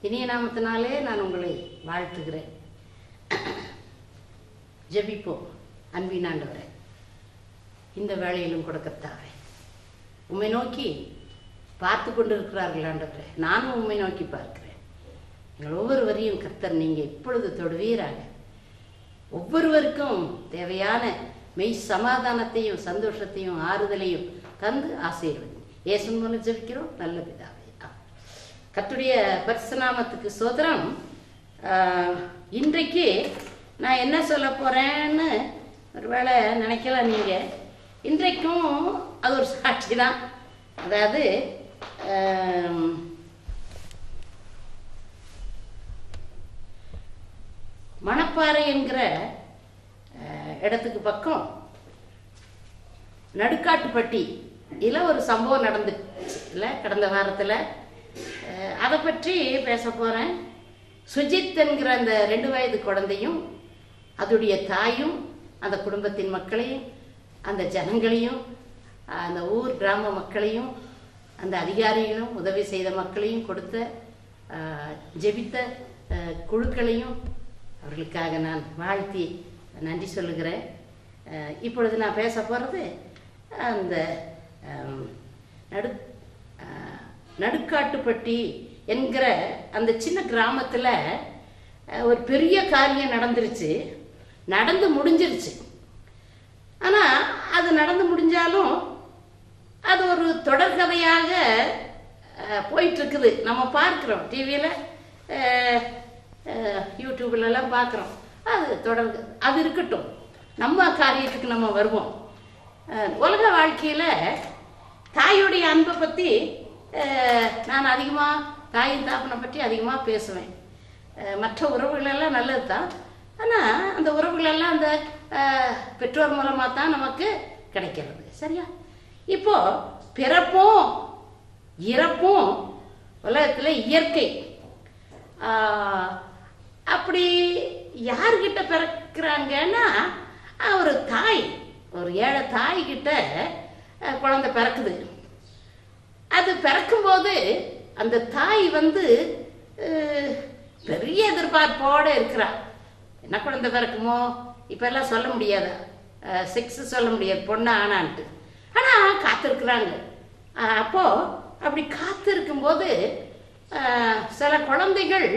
இனிய நாமத்தினாலே நான் உங்களை வாழ்த்துகிறேன் ஜெபிப்போம் அன்பின் ஆண்டவரே இந்த வேளையிலும் கொடுக்கத்தாவே உம்மை நோக்கி பார்த்து கொண்டிருக்கிறார்கள் ஆண்டவரே நானும் உம்மை நோக்கி பார்க்கிறேன் எங்கள் ஒவ்வொருவரையும் கர்த்தர் நீங்கள் இப்பொழுது தொடுவீராக ஒவ்வொருவருக்கும் தேவையான மெய் சமாதானத்தையும் சந்தோஷத்தையும் ஆறுதலையும் தந்து ஆசீர்வதி இயேசுவின் மூலம் ஜெபிக்கிறோம் நல்ல பிதாவே ஆமென். கர்த்தருடைய பரிசுநாமத்துக்கு சோதரம் இன்றைக்கு நான் என்ன சொல்ல போறேன்னு ஒருவேளை நினைக்கலாம் நீங்க இன்றைக்கும் அது ஒரு சாட்சி தான் அதாவது ஆம், மணப்பாறை என்கிற அஹ், இடத்துக்கு பக்கம் நடுக்காட்டுப்பட்டி இதில் ஒரு சம்பவம் நடந்துச்சு இல்லை கடந்த வாரத்தில் அதை பற்றி பேச போகிறேன் சுஜித் என்கிற அந்த ரெண்டு வயது குழந்தையும் அதுடைய தாயும் அந்த குடும்பத்தின் மக்களையும் அந்த ஜனங்களையும் அந்த ஊர் கிராம மக்களையும் அந்த அதிகாரிகளும் உதவி செய்த மக்களையும் கொடுத்த அஹ், ஜெபித்த அஹ், குழுக்களையும் அவர்களுக்காக நான் வாழ்த்தி நன்றி சொல்லுகிறேன் அஹ், இப்பொழுது நான் பேச போகிறது அந்த அம், நடு அஹ், நடுக்காட்டுப்பட்டி என்கிற அந்த சின்ன கிராமத்தில் ஒரு பெரிய காரியம் நடந்துருச்சு நடந்து முடிஞ்சிருச்சு ஆனால் அது நடந்து முடிஞ்சாலும் அது ஒரு தொடர்கதையாக அஹ், போயிட்டு இருக்குது நம்ம பார்க்குறோம் டிவியில் யூடியூப்லலாம் பார்க்குறோம் அது தொடர் அது இருக்கட்டும் நம்ம காரியத்துக்கு நம்ம வருவோம் அஹ், உலக வாழ்க்கையில் தாயுடைய அன்பை பற்றி நான் அதிகமாக தாயின் தாப்பனை பற்றி அதிகமாக பேசுவேன் அஹ், மற்ற உறவுகள் எல்லாம் நல்லது தான் ஆனால் அந்த உறவுகள் எல்லாம் அந்த அஹ், பெற்றோர் மூலமாக தான் நமக்கு கிடைக்கிறது சரியா இப்போ பிறப்பும் இறப்பும் உலகத்தில் இயற்கை ஆஹ், அப்படி யார்கிட்ட பிறக்கிறாங்கன்னா ஆஹ், ஒரு தாய் ஒரு ஏழை தாய்கிட்ட ஆஹ், குழந்தை பிறக்குது அது பிறக்கும்போது அந்த தாய் வந்து அஹ், பெரிய எதிர்பார்ப்போட இருக்கிறா என்ன குழந்தை பிறக்குமோ இப்பெல்லாம் சொல்ல முடியாது செக்ஸ் சொல்ல முடியாது பொண்ணு ஆனான்ட்டு ஆனால் காத்திருக்கிறாங்க அஹ், அப்போ அப்படி காத்திருக்கும்போது அஹ், சில குழந்தைகள்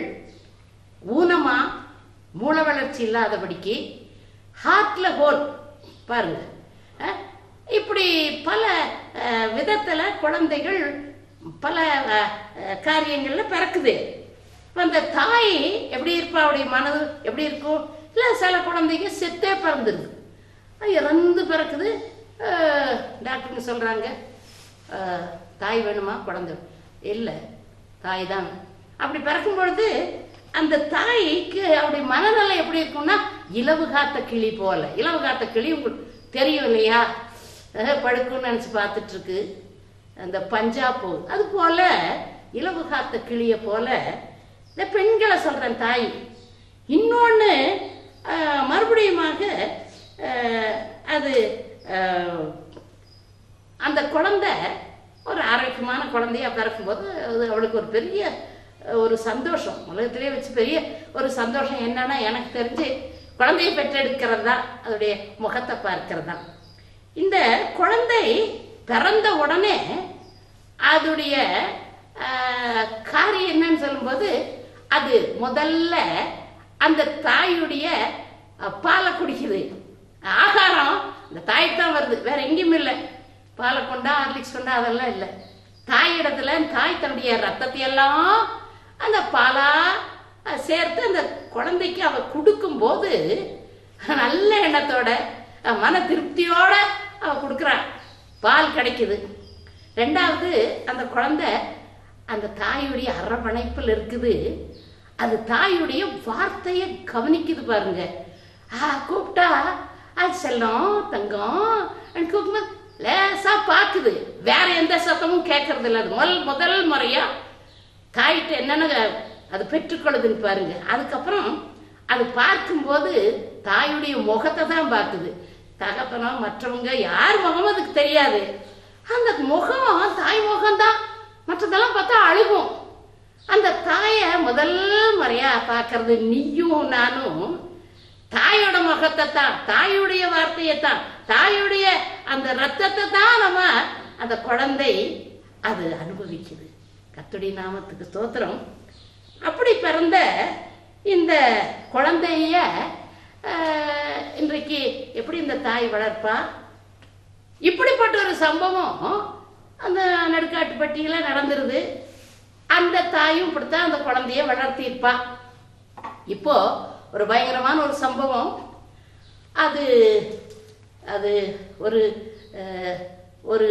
ஊனமா மூளை வளர்ச்சி இல்லாதபடிக்கு ஹார்ட்ல ஹோல் பாருங்க அஹ், இப்படி பல அஹ், விதத்துல குழந்தைகள் பல அஹ், அஹ், காரியங்கள்ல பிறக்குது இப்ப அந்த தாய் எப்படி இருப்பா அவருடைய மனது எப்படி இருக்கும் இல்ல சில குழந்தைங்க செத்தே பிறந்துருது அது இறந்து பிறக்குது அஹ், டாக்டருங்க சொல்றாங்க அஹ், தாய் வேணுமா குழந்தை இல்லை தாய் தான் அப்படி பிறக்கும் பொழுது அந்த தாய்க்கு அவருடைய மனநிலை எப்படி இருக்கும்னா இலவு காத்த கிளி போல இலவு காத்த கிளி உங்களுக்கு தெரியும் இல்லையா அஹ், படுக்கும்னு நினச்சி பார்த்துட்டு இருக்கு அந்த பஞ்சாப் அது போல இலவு காத்த கிளிய போல இந்த பெண்களை சொல்றேன் தாய் இன்னொன்று மறுபடியுமாக அஹ், அது அஹ், அந்த குழந்தை ஒரு ஆரோக்கியமான குழந்தையா பிறக்கும்போது அது அவளுக்கு ஒரு பெரிய அஹ், ஒரு சந்தோஷம் உலகத்திலே வச்சு பெரிய ஒரு சந்தோஷம் என்னன்னா எனக்கு தெரிஞ்சு குழந்தையை பெற்றெடுக்கிறது தான் அதோடைய முகத்தை பார்க்கிறது தான் இந்த குழந்தை பிறந்த உடனே அதோடைய அஹ், காரியம் என்னன்னு சொல்லும்போது அது முதல்ல அந்த தாயுடைய அஹ், பாலை குடிக்குது ஆகாரம் இந்த தாய்க்கு தான் வருது வேற எங்கேயும் இல்லை பாலை கொண்டா ஹார்லிக்ஸ் கொண்டா அதெல்லாம் இல்லை தாய் இடத்துல தாய் தன்னுடைய ரத்தத்தை எல்லாம் அந்த பாலா அஹ், சேர்த்து அந்த குழந்தைக்கு அவ கொடுக்கும்போது நல்ல எண்ணத்தோட அஹ், மன திருப்தியோட அவ கொடுக்குறான் பால் கிடைக்குது ரெண்டாவது அந்த குழந்தை அந்த தாயுடைய அரவணைப்பில் இருக்குது அது தாயுடைய வார்த்தையை கவனிக்குது பாருங்க ஆ கூப்பிட்டா அது செல்லம் தங்கம் அப்படின்னு கூப்பிடும்போது லேசா பார்க்குது வேற எந்த சத்தமும் கேட்கறது இல்லை அது முதல் முதல் முறையா தாயிட்ட என்னென்ன அது பெற்றுக்கொள்ளுதுன்னு பாருங்க அதுக்கப்புறம் அது பார்க்கும்போது தாயுடைய முகத்தை தான் பார்க்குது தகப்பனோ மற்றவங்க யார் முகமும் அதுக்கு தெரியாது அந்த முகம் தாய் முகம்தான் மற்றதெல்லாம் பார்த்தா அழுகும் அந்த தாயை முதல் முறையா பார்க்கறது நீயும் நானும் தாயோட முகத்தை தான் தாயுடைய வார்த்தையை தான் தாயுடைய அந்த ரத்தத்தை தான் நம்ம அந்த குழந்தை அது அனுபவிக்குது கத்துடி நாமத்துக்கு ஸ்தோத்திரம் அப்படி பிறந்த இந்த குழந்தைய ஆஹ், இன்றைக்கு எப்படி இந்த தாய் வளர்ப்பா இப்படிப்பட்ட ஒரு சம்பவம் அந்த நடுக்காட்டுப்பட்டியில நடந்துருது அந்த தாயும் இப்படித்தான் அந்த குழந்தைய வளர்த்திருப்பா இப்போ ஒரு பயங்கரமான ஒரு சம்பவம் அது அது ஒரு அஹ், ஒரு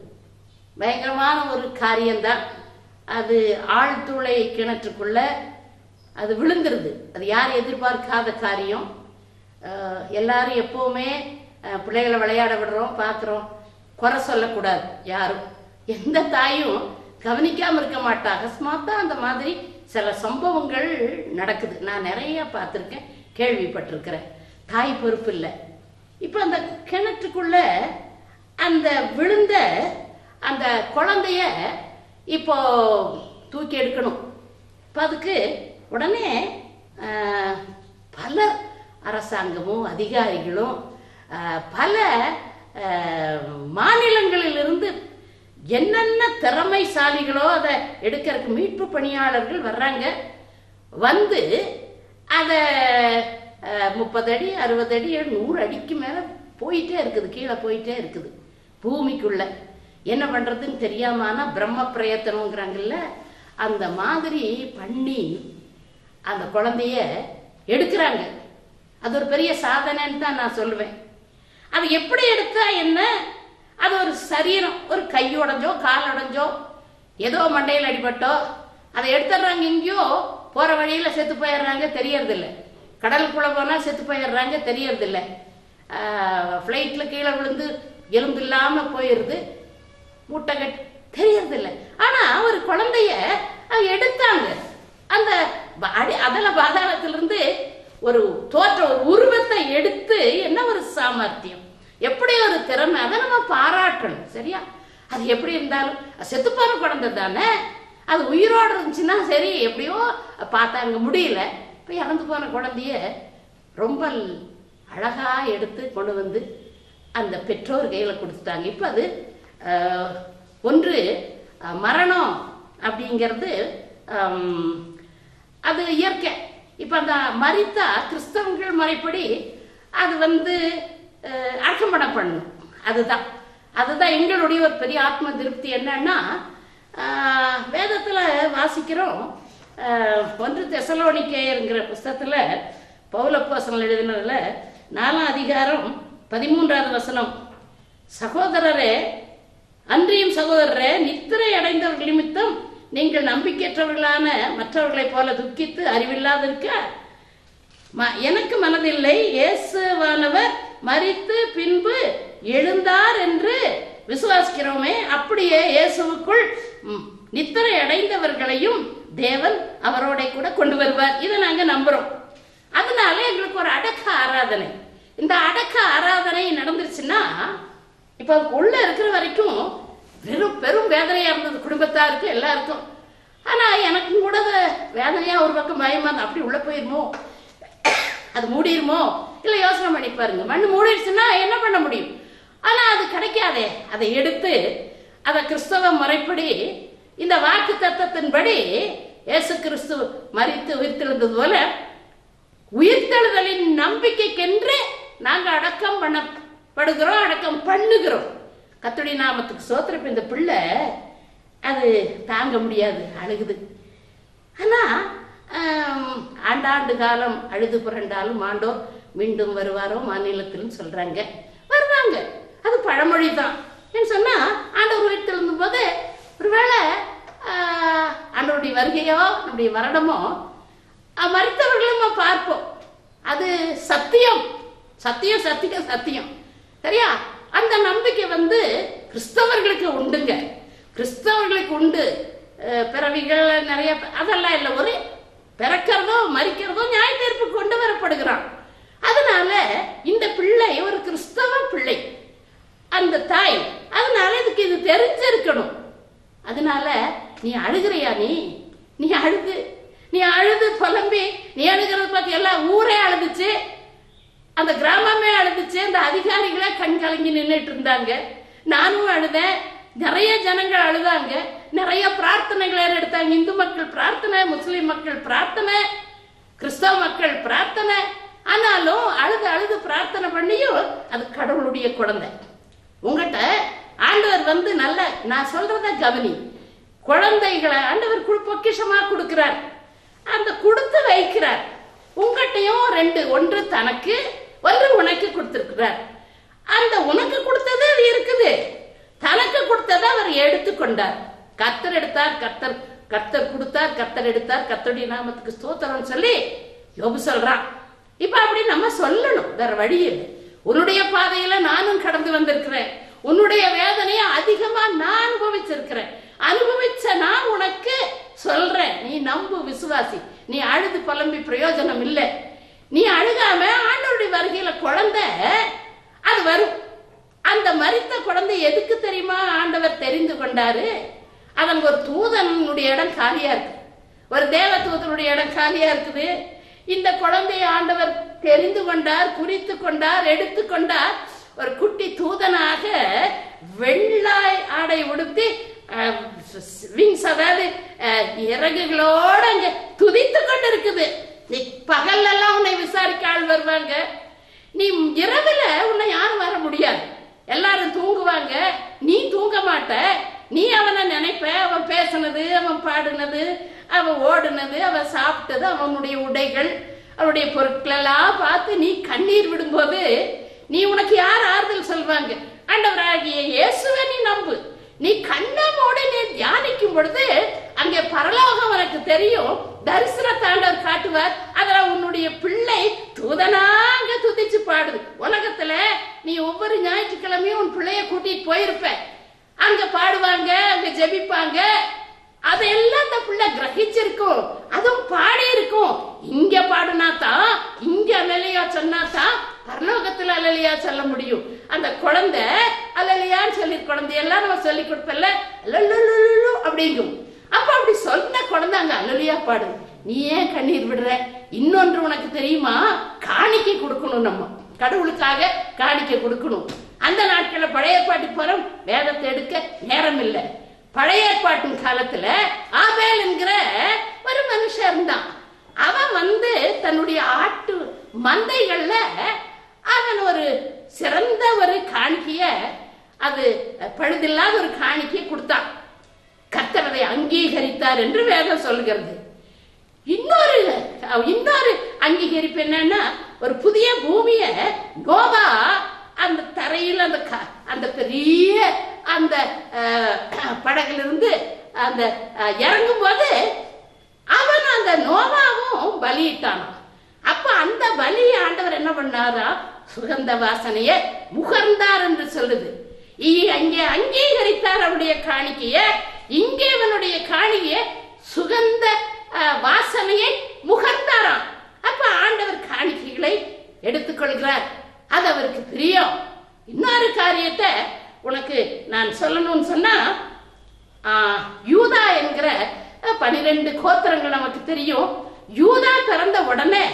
பயங்கரமான ஒரு காரியம்தான் அது ஆழ்துளை கிணற்றுக்குள்ள அது விழுந்துருது அது யார் எதிர்பார்க்காத காரியம் அஹ், எல்லாரும் எப்பவுமே அஹ், பிள்ளைகளை விளையாட விடுறோம் பார்க்குறோம் குறை சொல்லக்கூடாது யாரும் எந்த தாயும் கவனிக்காம இருக்க மாட்டா அகஸ்மாத்தா அந்த மாதிரி சில சம்பவங்கள் நடக்குது நான் நிறைய பார்த்துருக்கேன் கேள்விப்பட்டிருக்கிறேன் தாய் பொறுப்பு இல்லை இப்போ அந்த கிணற்றுக்குள்ள அந்த விழுந்த அந்த குழந்தைய இப்போ தூக்கி எடுக்கணும் இப்போ அதுக்கு உடனே ஆஹ், பல அரசாங்கமும் அதிகாரிகளும் ஆஹ், பல ஆஹ், மாநிலங்களிலிருந்து என்னென்ன திறமைசாலிகளோ அதை எடுக்கிறதுக்கு மீட்பு பணியாளர்கள் வர்றாங்க வந்து அதை முப்பது அடி அறுபது அடி நூறு அடிக்கு மேலே போயிட்டே இருக்குது கீழே போயிட்டே இருக்குது பூமிக்குள்ள என்ன பண்றதுன்னு தெரியாம ஆனா பிரம்ம பிரயத்தனங்கிறாங்கல்ல அந்த மாதிரி பண்ணி அந்த குழந்தைய எடுக்கிறாங்க அது ஒரு பெரிய சாதனைன்னு தான் நான் சொல்லுவேன் அது எப்படி எடுத்தா என்ன அது ஒரு சரீரம் ஒரு கை உடைஞ்சோ கால் உடைஞ்சோ ஏதோ மண்டையில் அடிபட்டோ அதை எடுத்துடுறாங்க எங்கேயோ போற வழியில செத்து போயிடுறாங்க தெரியறதில்ல கடலுக்குள்ள போனா செத்து போயிடுறாங்க தெரியறதில்ல ஃப்ளைட்ல கீழே விழுந்து எலும்பு இல்லாம போயிருது மூட்டை கட்டி தெரியறதில்ல ஆனா ஒரு குழந்தைய அவங்க எடுத்தாங்க அந்த ப- அடி அதல பாதாளத்திலிருந்து ஒரு தோற்ற ஒரு உருவத்தை எடுத்து என்ன ஒரு சாமர்த்தியம் எப்படி ஒரு திறமை அதை நம்ம பாராட்டணும் சரியா அது எப்படி இருந்தாலும் அது செத்துப்போன குழந்தை தானே அது உயிரோடு இருந்துச்சுன்னா சரி எப்படியோ பார்த்தாங்க முடியல இப்போ இறந்து போன குழந்தைய ரொம்ப அழகா எடுத்து கொண்டு வந்து அந்த பெற்றோர் கையில் கொடுத்துட்டாங்க இப்போ அது அஹ், ஒன்று அஹ், மரணம் அப்படிங்கிறது ஹம், அது இயற்கை இப்போ அந்த மரித்தா கிறிஸ்தவங்கள் முறைப்படி அது வந்து அஹ், அடக்கம் பண்ண பண்ணணும் அதுதான் அதுதான் எங்களுடைய ஒரு பெரிய ஆத்ம திருப்தி என்னன்னா ஆஹ், வேதத்துல வாசிக்கிறோம் ஆஹ், ஒன்று தெசலோனிக்கேயருங்கிற புஸ்தகத்துல பௌலப்போசனல் எழுதினதுல நாலாம் அதிகாரம் பதிமூன்றாவது வசனம் சகோதரரே அன்றியும் சகோதரரே நித்திரை அடைந்தவர்கள் நிமித்தம் நீங்கள் நம்பிக்கையற்றவர்களான மற்றவர்களைப் போல துக்கித்து அறிவில்லாதிருக்க ம- எனக்கு மனதில்லை இயேசுவானவர் மரித்து பின்பு எழுந்தார் என்று விசுவாசிக்கிறோமே அப்படியே இயேசுவுக்குள் ம், நித்திரை அடைந்தவர்களையும் தேவன் அவரோட கூட கொண்டு வருவார் இதை நாங்க நம்புறோம் அதனால எங்களுக்கு ஒரு அடக்க ஆராதனை இந்த அடக்க ஆராதனை நடந்துருச்சுன்னா இப்ப அதுக்கு உள்ள இருக்கிற வரைக்கும் வெறும் பெரும் வேதனையா இருந்தது குடும்பத்தாருக்கு எல்லாருக்கும் ஆனா எனக்கும் கூட அது வேதனையா ஒரு பக்கம் பயமா இருந்தது. அப்படி உள்ள போயிருமோ அது மூடிருமோ இல்ல யோசனை பண்ணி பாருங்க மண்ணு மூடிடுச்சுன்னா என்ன பண்ண முடியும் ஆனா அது கிடைக்காதே அதை எடுத்து அதை கிறிஸ்தவ முறைப்படி இந்த வாக்கு தத்தத்தின்படி இயேசு கிறிஸ்து மரித்து உயிர்த்தெழுந்தது போல உயிர்த்தெழுதலின் நம்பிக்கைக்கென்று நாங்க அடக்கம் பண்ணப்படுகிறோம் அடக்கம் பண்ணுகிறோம் கத்துடி நாமத்துக்கு சோத்திரப்ப இந்த பிள்ளை அது தாங்க முடியாது அழுகுது ஆனா ஆம், ஆண்டாண்டு காலம் அழுது புரண்டாலும் ஆண்டோர் மீண்டும் வருவாரோ மாநிலத்தில்னு சொல்றாங்க வருவாங்க அது பழமொழி தான் ஏன்னு சொன்னா ஆண்டவர் உயிர்த்தெழுந்தும் போது ஒருவேளை ஆஹ், ஆண்டவருடைய வருகையோ நம்முடைய மரணமோ அஹ், மரித்தவர்களும் நம்ம பார்ப்போம் அது சத்தியம் சத்தியம் சத்தியம் சத்தியம் சரியா அந்த நம்பிக்கை வந்து கிறிஸ்தவர்களுக்கு உண்டுங்க கிறிஸ்தவர்களுக்கு உண்டு அஹ், பிறவிகள் நிறைய ப- அதெல்லாம் இல்லை ஒரு பிறக்கிறதோ மறிக்கிறதோ நியாய தீர்ப்பு கொண்டு வரப்படுகிறான் அதனால இந்த பிள்ளை ஒரு கிறிஸ்தவ பிள்ளை அந்த தாய் அதனால இதுக்கு இது தெரிஞ்சிருக்கணும் அதனால நீ அழுகிறியா நீ நீ அழு ஊரே அழுதுச்சு அந்த கிராமமே அழுதுச்சு அந்த அதிகாரிகளே கண் கலங்கி நின்றுட்டு இருந்தாங்க நானும் அழுதேன் நிறைய ஜனங்கள் அழுதாங்க நிறைய பிரார்த்தனைகளை எடுத்தாங்க இந்து மக்கள் பிரார்த்தனை முஸ்லிம் மக்கள் பிரார்த்தனை கிறிஸ்தவ மக்கள் பிரார்த்தனை ஆனாலும் அழுது அழுது பிரார்த்தனை பண்ணியும் அது கடவுளுடைய குழந்தை உங்ககிட்ட ஆண்டவர் வந்து நல்ல நான் சொல்றத கவனி குழந்தைகளை ஆண்டவர் கு- பொக்கிஷமா கொடுக்கிறார் அந்த கொடுத்து வைக்கிறார் உங்ககிட்டயும் ரெண்டு ஒன்று தனக்கு ஒன்று உனக்கு கொடுத்திருக்கிறார் அந்த உனக்கு கொடுத்தது அது இருக்குது தனக்கு கொடுத்ததை அவர் எடுத்துக்கொண்டார் கர்த்தர் எடுத்தார் கர்த்தர் கர்த்தர் கொடுத்தார் கர்த்தர் எடுத்தார் கர்த்தருடைய நாமத்துக்கு ஸ்தோத்திரம் சொல்லி யோபு சொல்றான் இப்ப அப்படி நம்ம சொல்லணும் வேற வழி இல்லை உன்னுடைய பாதையில நானும் கடந்து வந்திருக்கிறேன் உன்னுடைய வேதனையை அதிகமா நான் அனுபவிச்சிருக்கிறேன் அனுபவிச்ச நான் உனக்கு சொல்றேன் நீ நம்பு விசுவாசி நீ அழுது புலம்பி பிரயோஜனம் இல்லை நீ அழுகாம ஆண்டவருடைய வருகையில குழந்தை அது வரும் அந்த மரித்த குழந்தை எதுக்கு தெரியுமா ஆண்டவர் தெரிந்து கொண்டாரு அதன் ஒரு தூதனுடைய இடம் காலியா இருக்கு ஒரு தேவ தூதனுடைய இடம் காலியா இருக்குது இந்த குழந்தையை ஆண்டவர் தெரிந்து கொண்டார் குறித்து கொண்டார் எடுத்து கொண்டார் ஒரு குட்டி தூதனாக வெள்ளாய் ஆடை உடுத்தி விங்ஸ் அதாவது அஹ், இறகுகளோட அங்க துதித்து கொண்டு இருக்குது நீ பகல்ல எல்லாம் உன்னை விசாரிக்க ஆள் வருவாங்க நீ இரவுல உன்னை யாரும் வர முடியாது எல்லாரும் தூங்குவாங்க நீ தூங்க மாட்ட நீ அவனை நினைப்ப அவன் பேசுனது அவன் பாடுனது அவன் ஓடுனது அவன் சாப்பிட்டது அவனுடைய உடைகள் அவனுடைய பொருட்கள் எல்லாம் பார்த்து நீ கண்ணீர் விடும்போது நீ உனக்கு யார் ஆறுதல் சொல்வாங்க ஆண்டவராகிய இயேசுவை நீ நம்பு நீ கண்ணை மூடி நீ தியானிக்கும் பொழுது அங்கே பரலோகம் உனக்கு தெரியும் தரிசனத்தை ஆண்டவர் காட்டுவார் அதுல உன்னுடைய பிள்ளை தூதனாங்க துதிச்சு பாடுது உலகத்துல நீ ஒவ்வொரு ஞாயிற்றுக்கிழமையும் உன் பிள்ளைய கூட்டிட்டு போயிருப்ப அங்க பாடுவாங்க அங்க ஜெபிப்பாங்க அதெல்லாம் அந்த பிள்ளை கிரகிச்சிருக்கும் அதுவும் பாடி இருக்கும் இங்க பாடுனா தான் இங்க அலலியா சொன்னா தான் பரலோகத்துல அலலியா சொல்ல முடியும் அந்த குழந்தை அலலியான்னு சொல்லி குழந்தையெல்லாம் நம்ம சொல்லி கொடுப்பல லல்லுலுலுலு அப்படிங்கும் அப்ப அப்படி சொன்ன குழந்தை அங்க அலலியா பாடு நீ ஏன் கண்ணீர் விடுற இன்னொன்று உனக்கு தெரியுமா காணிக்கை கொடுக்கணும் நம்ம கடவுளுக்காக காணிக்கை கொடுக்கணும் அந்த நாட்கள்ல பழைய பாட்டு போறோம் வேதத்தை எடுக்க நேரம் இல்லை பழைய ஏற்பாட்டின் காலத்துல ஆபேல் என்கிற ஒரு மனுஷன் இருந்தான் அவன் வந்து தன்னுடைய ஆட்டு மந்தைகள்ல அவன் ஒரு சிறந்த ஒரு காணிக்கைய அது பழுதில்லாத ஒரு காணிக்கையை கொடுத்தான் கர்த்தர் அதை அங்கீகரித்தார் என்று வேதம் சொல்கிறது இன்னொரு இன்னொரு அங்கீகரிப்பு என்னன்னா ஒரு புதிய பூமிய நோவா அந்த தரையில் அந்த க- அந்த பெரிய அந்த அஹ், படகுல இருந்து அந்த அஹ், இறங்கும் போது அவன் அந்த நோவாவும் பலியிட்டானாம் அப்ப அந்த பலி ஆண்டவர் என்ன பண்ணாரா சுகந்த வாசனைய முகர்ந்தார் என்று சொல்லுது இ- அங்கே அங்கீகரித்தார் அவருடைய காணிக்கைய இங்கே அவனுடைய காணிக்கைய சுகந்த அஹ், வாசனையை முகர்ந்தாராம் அப்ப ஆண்டவர் காணிக்கைகளை எடுத்துக்கொள்கிறார் அது அவருக்கு பிரியம் இன்னொரு காரியத்தை உனக்கு நான் சொல்லணும்னு சொன்னா ஆ, யூதா என்கிற அஹ், பனிரெண்டு கோத்திரங்கள் நமக்கு தெரியும் யூதா பிறந்த உடனே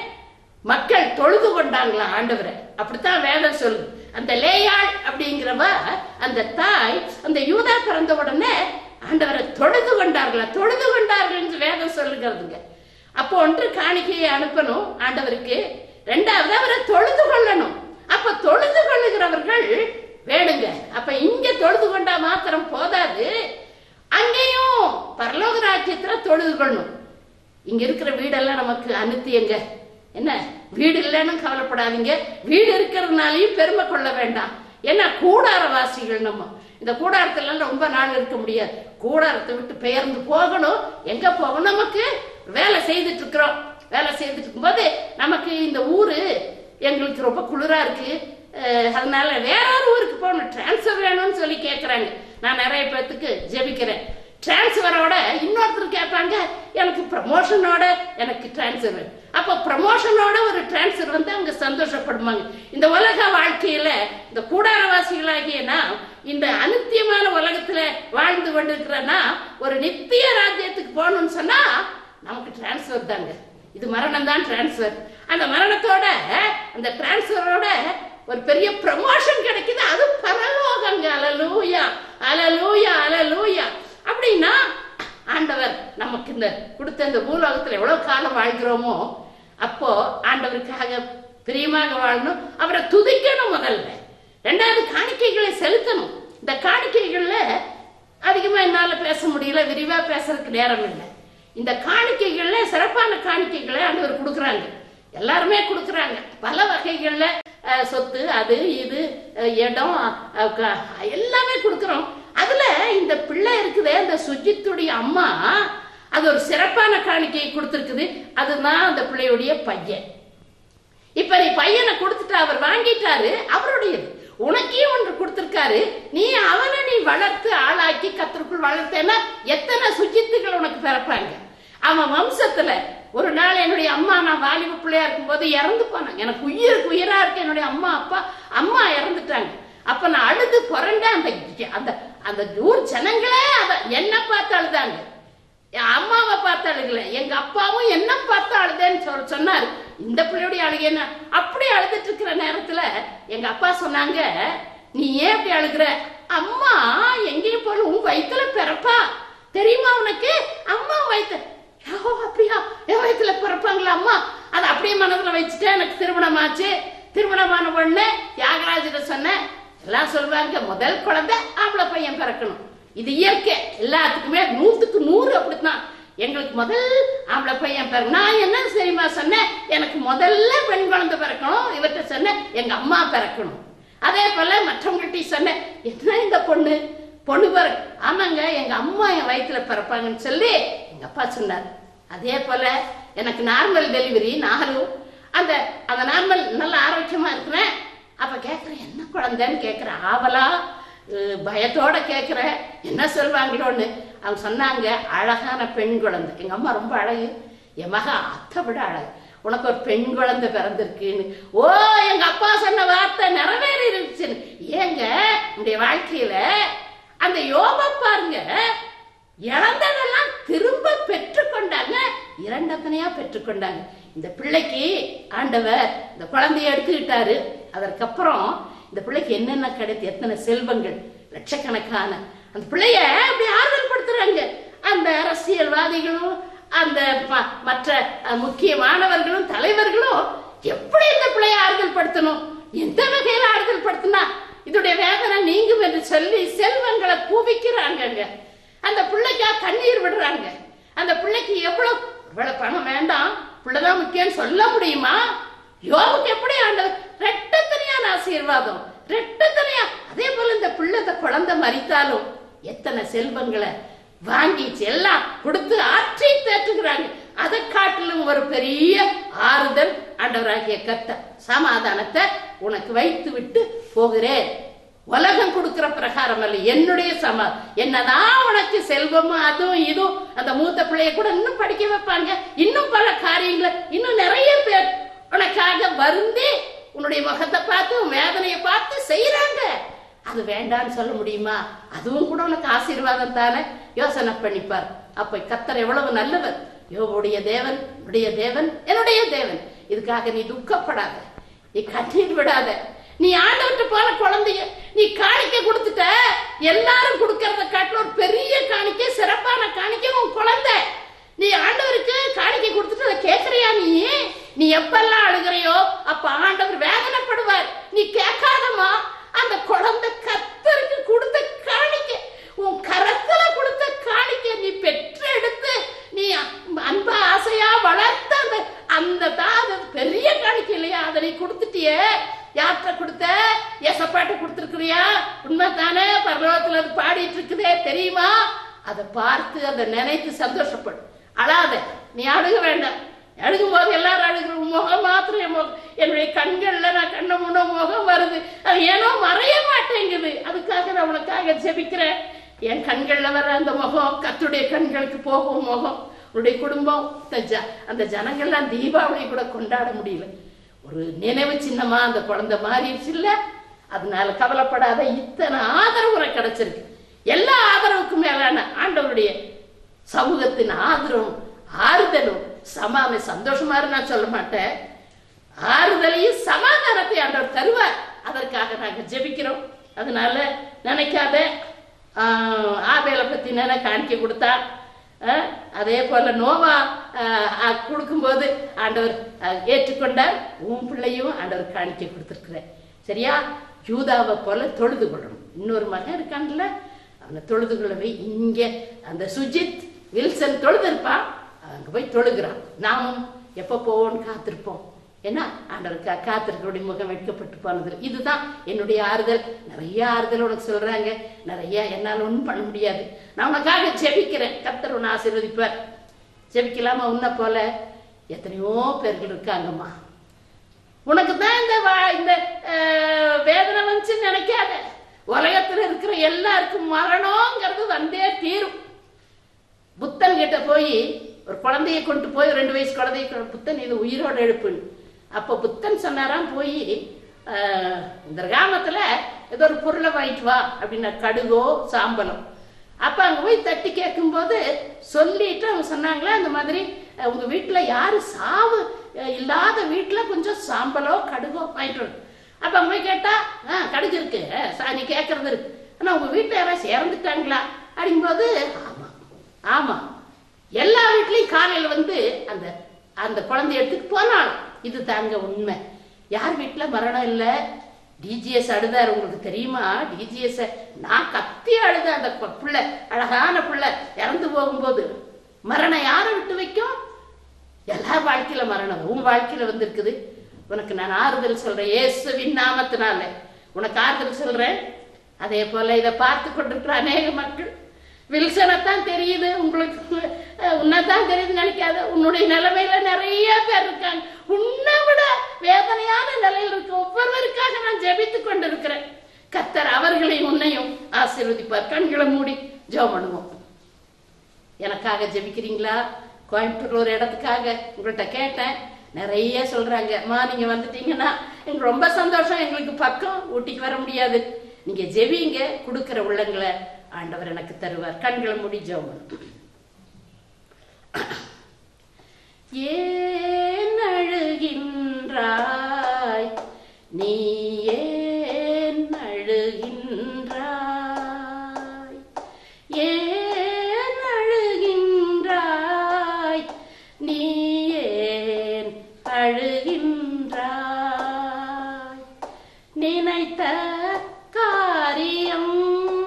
மக்கள் தொழுது கொண்டாங்களா ஆண்டவரை அப்படித்தான் வேதம் சொல்லுது அந்த லேயாள் அப்படிங்கிறவ அந்த தாய் அந்த யூதா பிறந்த உடனே ஆண்டவரை தொழுது கொண்டார்களா தொழுது கொண்டார்கள் என்று வேதம் சொல்லுகிறதுங்க அப்போ ஒன்று காணிக்கையை அனுப்பணும் ஆண்டவருக்கு ரெண்டாவது அவரை தொழுது கொள்ளணும் அப்ப தொழுது கொள்ளுகிறவர்கள் வேணுங்க அப்ப இங்க தொழுது கொண்டா மாத்திரம் போதாது அங்கேயும் பரலோக ராஜ்யத்துல தொழுது கொள்ளணும் இங்க இருக்கிற வீடெல்லாம் நமக்கு அனுத்தியங்க என்ன வீடு இல்லைன்னு கவலைப்படாதீங்க வீடு இருக்கிறதுனாலையும் பெருமை கொள்ள வேண்டாம் ஏன்னா கூடாரவாசிகள் நம்ம இந்த கூடாரத்துல எல்லாம் ரொம்ப நாள் இருக்க முடியாது கூடாரத்தை விட்டு பெயர்ந்து போகணும் எங்க போகணும் நமக்கு வேலை செய்துட்டு இருக்கிறோம் வேலை செய்துட்டு இருக்கும்போது நமக்கு இந்த ஊரு எங்களுக்கு ரொம்ப குளிரா இருக்கு அஹ் அதனால வேற ஒரு ஊருக்கு போகணும் டிரான்ஸ்ஃபர் வேணும்னு சொல்லி கேட்கறாங்க நான் நிறைய பேர்த்துக்கு ஜெபிக்கிறேன் டிரான்ஸ்ஃபரோட இன்னொருத்தர் கேட்பாங்க எனக்கு ப்ரமோஷனோட எனக்கு டிரான்ஸ்ஃபர் வேணும் அப்போ ப்ரமோஷனோட ஒரு டிரான்ஸ்ஃபர் வந்து அவங்க சந்தோஷப்படுவாங்க இந்த உலக வாழ்க்கையில இந்த கூடாரவாசிகளாகிய நாம் இந்த அனித்தியமான உலகத்துல வாழ்ந்து கொண்டிருக்கிறனா ஒரு நித்திய ராஜ்யத்துக்கு போகணும்னு சொன்னா நமக்கு டிரான்ஸ்ஃபர் தாங்க இது மரணம் தான் டிரான்ஸ்ஃபர் அந்த மரணத்தோட அந்த டிரான்ஸ்ஃபரோட ஒரு பெரிய ப்ரமோஷன் கிடைக்குது அது பரலோகங்க அலலூயா அலலூயா அலலூயா அப்படின்னா ஆண்டவர் நமக்கு இந்த கொடுத்த இந்த பூலோகத்துல எவ்வளவு காலம் வாழ்கிறோமோ அப்போ ஆண்டவருக்காக பிரியமாக வாழணும் அவரை துதிக்கணும் முதல்ல ரெண்டாவது காணிக்கைகளை செலுத்தணும் இந்த காணிக்கைகள்ல அதிகமா என்னால பேச முடியல விரிவா பேசுறதுக்கு நேரம் இல்லை இந்த காணிக்கைகள்ல சிறப்பான காணிக்கைகளை ஆண்டவர் கொடுக்குறாங்க எல்லாருமே கொடுக்குறாங்க பல வகைகள்ல அஹ், சொத்து அது இது அஹ், இடம் அஹ், க- எல்லாமே கொடுக்குறோம் அதுல இந்த பிள்ளை இருக்குதே இந்த சுஜித்துடைய அம்மா அது ஒரு சிறப்பான காணிக்கையை கொடுத்துருக்குது அதுதான் அந்த பிள்ளையுடைய பையன் இப்ப நீ பையனை கொடுத்துட்டு அவர் வாங்கிட்டாரு அவருடையது உனக்கே ஒன்று கொடுத்திருக்காரு நீ அவனை நீ வளர்த்து ஆளாக்கி கத்திற்குள் வளர்த்தேன்னா எத்தனை சுஜித்துகள் உனக்கு பிறப்பாங்க அவன் வம்சத்துல ஒரு நாள் என்னுடைய அம்மா நான் வாலிப பிள்ளையா இருக்கும்போது இறந்து போனாங்க எனக்கு உயிருக்கு உயிரா இருக்கு என்னுடைய அம்மா அப்பா அம்மா இறந்துட்டாங்க அப்ப நான் அழுது புரண்டேன் அந்த அந்த அந்த ஊர் ஜனங்களே அத என்ன பார்த்து அழுதாங்க என் அம்மாவை பார்த்து அழுகல எங்க அப்பாவும் என்ன பார்த்து அழுதேன்னு சொல் சொன்னாரு இந்த பிள்ளையுடைய அழுக என்ன அப்படி அழுதுட்டு இருக்கிற நேரத்துல எங்க அப்பா சொன்னாங்க நீ ஏன் இப்படி அழுகுற அம்மா எங்கேயும் போல உன் வயித்துல பிறப்பா தெரியுமா உனக்கு அம்மா வயிற்று ஓ அப்படியா என் வயித்துல பிறப்பாங்களா அம்மா அதை அப்படியே மனதுல வச்சுட்டு எனக்கு திருமணம் ஆச்சு திருமணமான உடனே தியாகராஜரை சொன்னேன் எல்லாம் சொல்லுவாங்க முதல் குழந்தை ஆம்பளை பையன் பிறக்கணும் இது இயற்கை எல்லாத்துக்குமே நூத்துக்கு நூறு அப்படித்தான் எங்களுக்கு முதல் ஆம்பளை பையன் பிறகு நான் என்ன சரிமா சொன்னேன் எனக்கு முதல்ல பெண் குழந்தை பிறக்கணும் இவர்கிட்ட சொன்னேன் எங்க அம்மா பிறக்கணும் அதே போல மற்றவங்கள்ட்ட சொன்னேன் என்ன இந்த பொண்ணு பொண்ணு பிறகு ஆமாங்க எங்க அம்மா என் வயித்துல பிறப்பாங்கன்னு சொல்லி எங்க அப்பா சொன்னார் அதே போல எனக்கு நார்மல் டெலிவரி நானும் அந்த அந்த நார்மல் நல்ல ஆரோக்கியமா இருக்கிறேன் அப்ப கேக்குறேன் என்ன குழந்தைன்னு கேக்குறேன் ஆவலா அஹ், பயத்தோட கேக்குறேன் என்ன சொல்வாங்களோன்னு அவங்க சொன்னாங்க அழகான பெண் குழந்தை எங்க அம்மா ரொம்ப அழகு என் மக அத்தை விட அழகு உனக்கு ஒரு பெண் குழந்தை பிறந்திருக்குன்னு ஓ எங்க அப்பா சொன்ன வார்த்தை நிறைவேறி இருந்துச்சுன்னு ஏங்க உடைய வாழ்க்கையில அந்த யோபா பாருங்க இழந்ததெல்லாம் திரும்ப பெற்றுக்கொண்டாங்க இரண்டத்தனையா பெற்றுக்கொண்டாங்க இந்த பிள்ளைக்கு ஆண்டவர் இந்த குழந்தைய எடுத்துக்கிட்டாரு அதற்கப்புறம் இந்த பிள்ளைக்கு என்னென்ன கிடைத்து எத்தனை செல்வங்கள் லட்சக்கணக்கான அந்த பிள்ளைய அப்படி ஆறுதல் படுத்துறாங்க அந்த அரசியல்வாதிகளும் அந்த ம- மற்ற அஹ், முக்கியமானவர்களும் தலைவர்களும் எப்படி இந்த பிள்ளைய ஆறுதல் படுத்தணும் எந்த வகையில ஆறுதல் படுத்தினா இதோடைய வேதனை நீங்கும் என்று சொல்லி செல்வங்களை குவிக்கிறாங்கங்க அந்த பிள்ளைக்கா கண்ணீர் விடுறாங்க அந்த பிள்ளைக்கு எவ்வளவு இவ்வளவு பணம் வேண்டாம் பிள்ளைதான் முக்கியம் சொல்ல முடியுமா யோவுக்கு எப்படி ஆண்டவர் ரெட்டத்தனையான ஆசீர்வாதம் ரெட்டத்தனையா அதே போல இந்த பிள்ளை இந்த குழந்தை மறித்தாலும் எத்தனை செல்வங்களை வாங்கி எல்லாம் கொடுத்து ஆற்றி தேற்றுகிறாங்க அதை காட்டிலும் ஒரு பெரிய ஆறுதல் ஆண்டவராகிய கத்த சமாதானத்தை உனக்கு வைத்து விட்டு போகிறேன் உலகம் கொடுக்கிற பிரகாரம் அல்ல என்னுடைய சமா என்னதான் உனக்கு செல்வமும் அதுவும் இதுவும் அந்த மூத்த பிள்ளைய கூட இன்னும் படிக்க வைப்பாங்க இன்னும் பல காரியங்களை இன்னும் நிறைய பேர் உனக்காக வருந்தி உன்னுடைய முகத்தை பார்த்து உன் வேதனையை பார்த்து செய்யறாங்க அது வேண்டான்னு சொல்ல முடியுமா அதுவும் கூட உனக்கு ஆசீர்வாதம் தானே யோசனை பண்ணிப்பார் அப்ப கத்தர் எவ்வளவு நல்லவர் யோவுடைய தேவன் உடைய தேவன் என்னுடைய தேவன் இதுக்காக நீ துக்கப்படாத நீ கண்ணீர் விடாத நீ ஆண்டவர்கிட்ட போன குழந்தைய நீ காணிக்கை கொடுத்துட்ட எல்லாரும் கொடுக்கறத காட்டில ஒரு பெரிய காணிக்கை சிறப்பான காணிக்கை உன் குழந்தை நீ ஆண்டவருக்கு காணிக்கை கொடுத்துட்டு அதை கேட்கறியா நீ நீ எப்பெல்லாம் அழுகிறையோ அப்ப ஆண்டவர் வேதனைப்படுவார் நீ கேட்காதமா அந்த குழந்தை கத்தருக்கு கொடுத்த காணிக்கை உன் கரத்துல கொடுத்த காணிக்கை நீ பெற்று எடுத்து நீ அன்பா ஆசையா வளர்த்த அந்த அந்த தான் அது பெரிய காணிக்கை இல்லையா அதை நீ கொடுத்துட்டியே யார்கிட்ட கொடுத்த எசப்பாட்ட கொடுத்துருக்கிறியா உண்மை தானே பரலோகத்துல அது பாடிட்டு இருக்குதே தெரியுமா அதை பார்த்து அதை நினைத்து சந்தோஷப்படு அழாத நீ அழுக வேண்டாம் அழுகும் போது எல்லாரும் அழுகிற உன் முகம் மாத்திரம் என் முகம் என்னுடைய கண்கள்ல நான் கண்ண முன்ன முகம் வருது அது ஏனோ மறைய மாட்டேங்குது அதுக்காக நான் உனக்காக ஜெபிக்கிறேன் என் கண்கள்ல வர அந்த முகம் கத்துடைய கண்களுக்கு போகும் முகம் உன்னுடைய குடும்பம் இந்த ஜ- அந்த ஜனங்கள்லாம் தீபாவளி கூட கொண்டாட முடியல ஒரு நினைவு சின்னமா அந்த குழந்தை மாறிடுச்சு இல்ல அதனால கவலைப்படாத இத்தனை ஆதரவு உனக்கு கிடைச்சிருக்கு எல்லா ஆதரவுக்கும் மேலான ஆண்டவருடைய சமூகத்தின் ஆதரவும் ஆறுதலும் சமாம சந்தோஷமா இரு நான் சொல்ல மாட்டேன் ஆறுதலையும் சமாதானத்தை ஆண்டவர் தருவார் அதற்காக நாங்க ஜெபிக்கிறோம் அதனால நினைக்காத ஆஹ், ஆபேலை பத்தி நினை காணிக்க கொடுத்தா ஆஹ், அதே போல நோவா ஆஹ், ஆஹ், கொடுக்கும்போது ஆண்டவர் ஆஹ், ஏற்றுக்கொண்டார் உன் பிள்ளையும் ஆண்டவர் காணிக்க கொடுத்துருக்குற சரியா யூதாவை போல தொழுது கொள்ளணும் இன்னொரு மகன் இருக்கான்ல அவனை தொழுது கொள்ளவே இங்க அந்த சுஜித் வில்சன் தொழுது இருப்பான் அங்க போய் தொழுகிறான் நாமும் எப்போ போவோம்னு காத்திருப்போம் ஏன்னா ஆண்டவருக்கா காத்திருக்கக்கூடிய முகம் வெட்கப்பட்டு போனது இதுதான் என்னுடைய ஆறுதல் நிறைய ஆறுதல் உனக்கு சொல்றாங்க நிறைய என்னால் ஒன்றும் பண்ண முடியாது நான் உனக்காக ஜெபிக்கிறேன் கத்தர் உன்னை ஆசீர்வதிப்பார் ஜெபிக்கலாமா உன்னை போல எத்தனையோ பேர்கள் இருக்காங்கம்மா உனக்கு தான் இந்த வா- இந்த அஹ், வேதனை வந்துச்சுன்னு நினைக்காத உலகத்துல இருக்கிற எல்லாருக்கும் மரணங்கிறது வந்தே தீரும் புத்தன் கிட்ட போய் ஒரு குழந்தைய கொண்டு போய் ரெண்டு வயசு குழந்தைய கொண்டு- புத்தன் இது உயிரோட எழுப்புன்னு அப்போ புத்தன் சொன்னாராம் போய் ஆஹ், இந்த கிராமத்துல ஏதோ ஒரு பொருளை வாங்கிட்டு வா அப்படின்னா கடுகோ சாம்பலம் அப்ப அங்க போய் தட்டி கேட்கும்போது சொல்லிட்டு அவங்க சொன்னாங்களே அந்த மாதிரி அஹ், உங்க வீட்டுல யாரு சாவு அஹ், இல்லாத வீட்டுல கொஞ்சம் சாம்பலோ கடுகோ வாங்கிட்டு வரணும் அப்ப அங்க போய் கேட்டா ஆ கடுகு இருக்கு அஹ், சா- நீ கேட்கறது இருக்கு ஆனா உங்க வீட்டுல யாராவது இறந்துட்டாங்களா அப்படிங்கும்போது ஆமா ஆமா எல்லா வீட்லயும் காலையில வந்து அந்த அந்த குழந்தைய எடுத்துட்டு போனாலும் இது தாங்க உண்மை யார் வீட்டுல மரணம் இல்ல டிஜிஎஸ் அழுதார் உங்களுக்கு தெரியுமா டிஜிஎஸ் நான் கத்தி அழுத அந்த ப- பிள்ளை அழகான பிள்ளை இறந்து போகும்போது மரணம் யாரை விட்டு வைக்கும் எல்லார் வாழ்க்கையில மரணம் உன் வாழ்க்கையில வந்திருக்குது உனக்கு நான் ஆறுதல் சொல்றேன் இயேசுவின் நாமத்தினால உனக்கு ஆறுதல் சொல்றேன் அதே போல இதை பார்த்து கொண்டிருக்கிற அநேக மக்கள் வில்சனைத்தான் தெரியுது உங்களுக்கு அஹ், உன்னைத்தான் தெரியுது நினைக்காத உன்னுடைய நிலைமையில நிறைய பேர் இருக்காங்க உன்னை விட வேதனையான நிலையில் இருக்க ஒவ்வொருவருக்காக நான் ஜெபித்துக் கொண்டிருக்கிறேன் கத்தர் அவர்களையும் உன்னையும் ஆசீர்வதிப்பார் கண்களை மூடி ஜெபம் பண்ணுவோம் எனக்காக ஜெபிக்கிறீங்களா கோயம்புத்தூர்ல ஒரு இடத்துக்காக உங்கள்கிட்ட கேட்டேன் நிறைய சொல்றாங்க அம்மா நீங்க வந்துட்டீங்கன்னா எங்களுக்கு ரொம்ப சந்தோஷம் எங்களுக்கு பக்கம் ஊட்டிக்கு வர முடியாது நீங்க ஜெபிங்க கொடுக்கிற உள்ளங்களை ஆண்டவர் எனக்கு தருவார் கண்களை மூடி ஜெபம் பண்ணும் ஏன் அழுகின்றாய் நீ ஏன் அழுகின்றாய் ஏன் அழுகின்றாய் நீ ஏன் அழுகின்றாய் நினைத்த காரியம்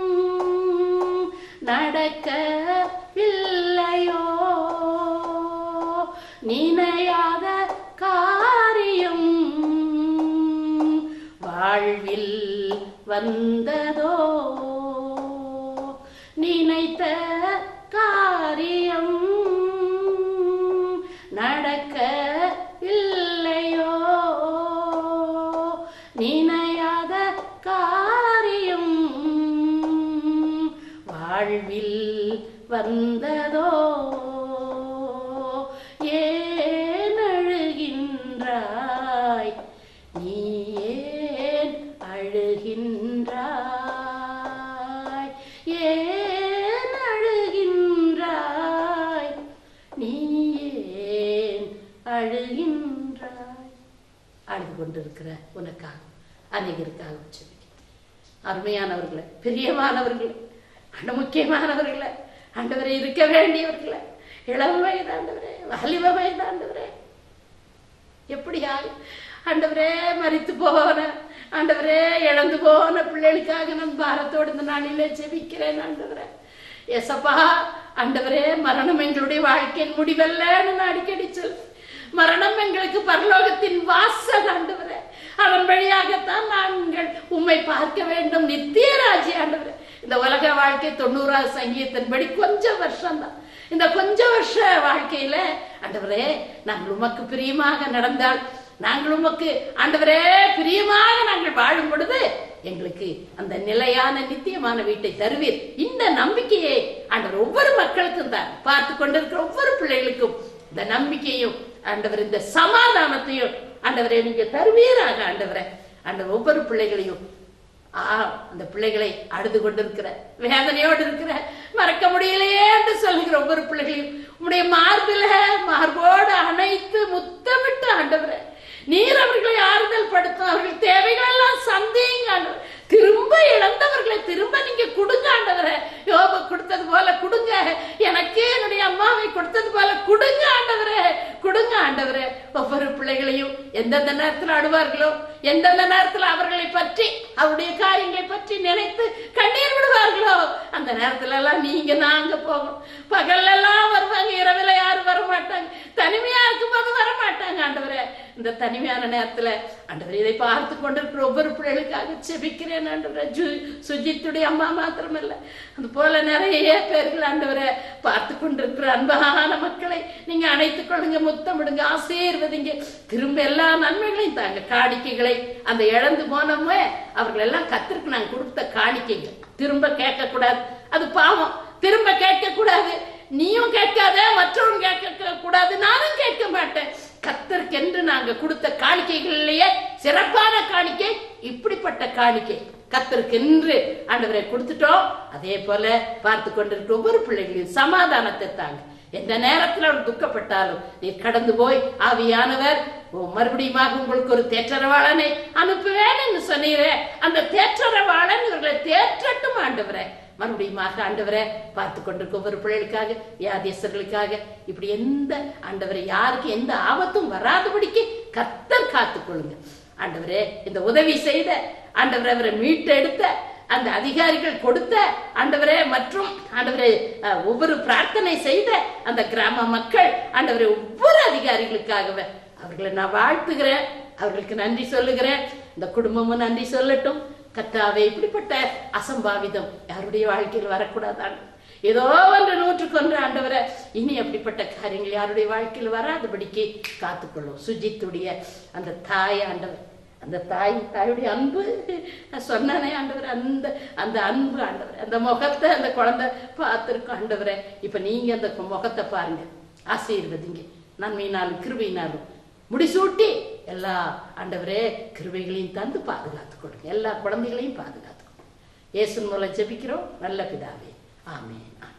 நடக்கவில்லையோ நினையாத காரியம் வாழ்வில் வந்ததோ நினைத்த காரியம் நடக்க இல்லையோ நினையாத காரியம் வாழ்வில் வந்ததோ ஏன் அழுகின்றாய் நீ ஏன் அழுகின்றாய் ஏன் அழுகின்றாய் நீ ஏன் அழுகின்றாய் அழுது கொண்டிருக்கிற உனக்காக அநேகருக்காக ஜெபிக்கிறேன் அருமையானவர்களே பிரியமானவர்களே அண்ட முக்கியமானவர்களே ஆண்டவரே இருக்க வேண்டியவர்களே இளம் வயதாண்டவரே வாலிப வயதாண்டவரே எப்படியாய் ஆண்டவரே மறித்து போன ஆண்டவரே இழந்து போன பிள்ளைகளுக்காக நான் பாரத்தோடு இந்த நாளிலே ஜெபிக்கிறேன் ஆண்டவரே எசப்பா ஆண்டவரே மரணம் எங்களுடைய வாழ்க்கையின் முடிவல்லன்னு நான் அடிக்கடி சொல் மரணம் எங்களுக்கு பரலோகத்தின் வாசல் ஆண்டவரே அவன் வழியாகத்தான் நாங்கள் உம்மை பார்க்க வேண்டும் நித்திய ராஜ்ய ஆண்டவரே இந்த உலக வாழ்க்கை தொண்ணூறாவது சங்கீதத்தின்படி கொஞ்சம் வருஷம் தான் இந்த கொஞ்ச வருஷ வாழ்க்கையில ஆண்டவரே நாங்கள் உமக்கு பிரியமாக நடந்தால் நாங்கள் உமக்கு ஆண்டவரே பிரியமாக நாங்கள் வாழும் பொழுது எங்களுக்கு அந்த நிலையான நித்தியமான வீட்டை தருவீர் இந்த நம்பிக்கையை ஆண்டவர் ஒவ்வொரு மக்களுக்கும் தான் பார்த்து கொண்டிருக்கிற ஒவ்வொரு பிள்ளைகளுக்கும் இந்த நம்பிக்கையும் ஆண்டவர் இந்த சமாதானத்தையும் ஆண்டவரே நீங்க தருவீராக ஆண்டவரே ஆண்டவர் ஒவ்வொரு பிள்ளைகளையும் ஆ அந்த பிள்ளைகளை அழுது கொண்டிருக்கிற வேதனையோடு இருக்கிற மறக்க முடியலையே என்று சொல்லுகிற ஒவ்வொரு பிள்ளைகளையும் உம்முடைய மார்பில மார்போடு அணைத்து முத்தமிட்டு ஆண்டவரே நீர் அவர்களை ஆறுதல் படுத்தும் அவர்கள் தேவைகள் எல்லாம் சந்தேங்க ஆண்டவரே. திரும்ப இழந்தவர்களை திரும்ப நீங்க கொடுங்க ஆண்டவரே யோப கொடுத்தது போல கொடுங்க எனக்கு என்னுடைய அம்மாவை கொடுத்தது போல கொடுங்க ஆண்டவரே கொடுங்க ஆண்டவரே ஒவ்வொரு பிள்ளைகளையும் எந்தெந்த நேரத்தில் அழுவார்களோ எந்தெந்த நேரத்தில் அவர்களை பற்றி அவருடைய காரியங்களை பற்றி நினைத்து கண்ணீர் விடுவார்களோ அந்த நேரத்துல எல்லாம் நீங்க நாங்க போகணும் பகல்ல எல்லாம் வருவாங்க இரவுல யாரும் வர மாட்டாங்க தனிமையா இருக்கும்போது வர மாட்டாங்க ஆண்டவரே இந்த தனிமையான நேரத்துல ஆண்டவரே இதை பார்த்து கொண்டிருக்கிற ஒவ்வொரு பிள்ளைகளுக்காக செபிக்கிறேன் ஆண்டவரே ஜு சுஜித்துடைய அம்மா மாத்திரமல்ல அது போல நிறைய பேர்கள் ஆண்டவரை பார்த்து கொண்டிருக்கிற அன்பான மக்களை நீங்க அணைத்துக் கொள்ளுங்க முத்தமிடுங்க ஆசீர்வதிங்க திரும்ப எல்லா நன்மைகளையும் தாங்க காணிக்கைகளை அந்த இழந்து போனோமே அவர்கள் எல்லாம் கத்திற்கு நாங்க கொடுத்த காணிக்கைங்க திரும்ப கேட்க கூடாது அது பாவம் திரும்ப கேட்க கூடாது நீயும் கேட்காத மற்றவங்க கேட்க கூடாது நானும் கேட்க மாட்டேன் கத்தருக்கென்று நாங்க கொடுத்த காணிக்கைகளிலேயே சிறப்பான காணிக்கை இப்படிப்பட்ட காணிக்கை கத்தருக்கென்று ஆண்டவரை கொடுத்துட்டோம் அதே போல பார்த்து கொண்டிருக்கிற ஒவ்வொரு பிள்ளைகளையும் சமாதானத்தை தாங்க எந்த நேரத்தில் அவர் துக்கப்பட்டாலும் நீர் கடந்து போய் ஆவியானவர் ஓ, மறுபடியுமாக உங்களுக்கு ஒரு தேற்றரவாளனை அனுப்புவேன் என்று சொன்னீரே அந்த தேற்றரவாளன் இவர்களை தேற்றட்டும் ஆண்டவரே மறுபடியுமாக ஆண்டவரை பார்த்து கொண்டிருக்க ஒவ்வொரு பிள்ளைகளுக்காக வியாதியஸ்தர்களுக்காக இப்படி எந்த ஆண்டவரை யாருக்கு எந்த ஆபத்தும் வராதபடிக்கு கத்தர் காத்துக்கொள்ளுங்க ஆண்டவரே இந்த உதவி செய்த ஆண்டவரை அவரை மீட்டெடுத்த அந்த அதிகாரிகள் கொடுத்த ஆண்டவரே மற்றும் ஆண்டவரே அஹ், ஒவ்வொரு பிரார்த்தனை செய்த அந்த கிராம மக்கள் ஆண்டவரே ஒவ்வொரு அதிகாரிகளுக்காகவே அவர்களை நான் வாழ்த்துகிறேன் அவர்களுக்கு நன்றி சொல்லுகிறேன் இந்த குடும்பமும் நன்றி சொல்லட்டும் கத்தாவே இப்படிப்பட்ட அசம்பாவிதம் யாருடைய வாழ்க்கையில் வரக்கூடாதான் ஏதோ ஒன்று நூற்றுக்கொன்று ஆண்டவரை இனி அப்படிப்பட்ட காரியங்கள் யாருடைய வாழ்க்கையில் வராதபடிக்கு காத்துக்கொள்ளும் சுஜித்துடைய அந்த தாய் ஆண்டவர் அந்த தாய் தாயுடைய அன்பு நான் சொன்னானே ஆண்டவர் அந்த அந்த அன்பு ஆண்டவர் அந்த முகத்தை அந்த குழந்தை பார்த்துருக்கோம் ஆண்டவரை இப்ப நீங்க அந்த முகத்தை பாருங்க ஆசீர்வதிங்க நன்மையினாலும் கிருபையினாலும் முடிசூட்டி எல்லா ஆண்டவரே கிருபைகளையும் தந்து பாதுகாத்துக் கொடுங்க எல்லா குழந்தைகளையும் பாதுகாத்துக் கொடுங்க இயேசுவின் மூலம் ஜெபிக்கிறோம் நல்ல பிதாவே ஆமென் ஆமென்